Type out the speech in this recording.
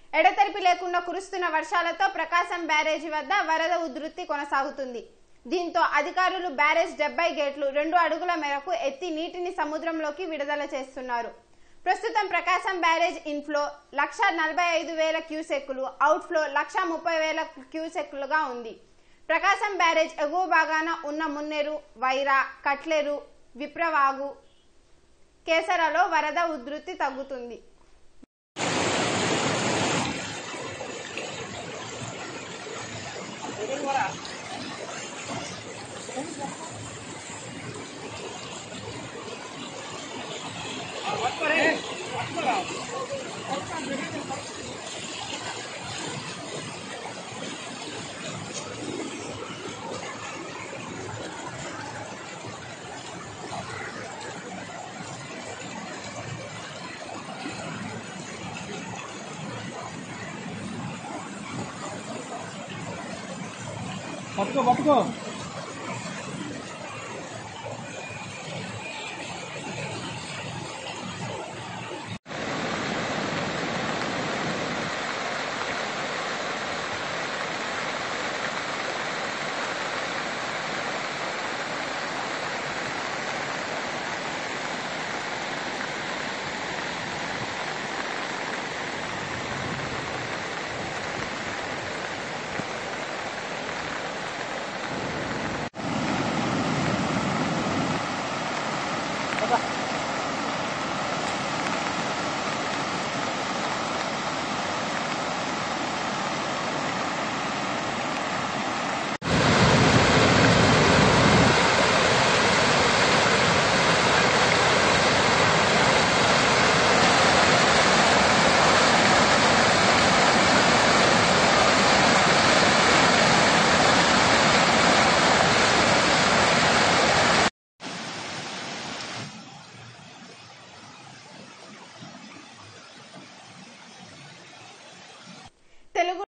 ఎడతెరిపి లేకుండా కురుస్తున్న వర్షాలతో ప్రకాశం బ్యారేజీ వద్ద వరద ఉధృతి కొనసాగుతుంది దీంతో అధికారులు బ్యారేజ్ డెబ్బై గేట్లు రెండు అడుగుల మేరకు ఎత్తి నీటిని సముద్రంలోకి విడుదల చేస్తున్నారు ప్రస్తుతం ప్రకాశం బ్యారేజ్ ఇన్ఫ్లో లక్ష నలభై ఐదు వేల క్యూసెక్కులు అవుట్ఫ్లో లక్ష ముప్పై వేల క్యూసెక్కులుగా ఉంది ప్రకాశం బ్యారేజ్ ఎగువ భాగాన ఉన్న మున్నేరు వైరా కట్లేరు విప్రవాగు కేసరలో వరద ఉధృతి తగ్గుతుంది పట్టుకో పట్టుకో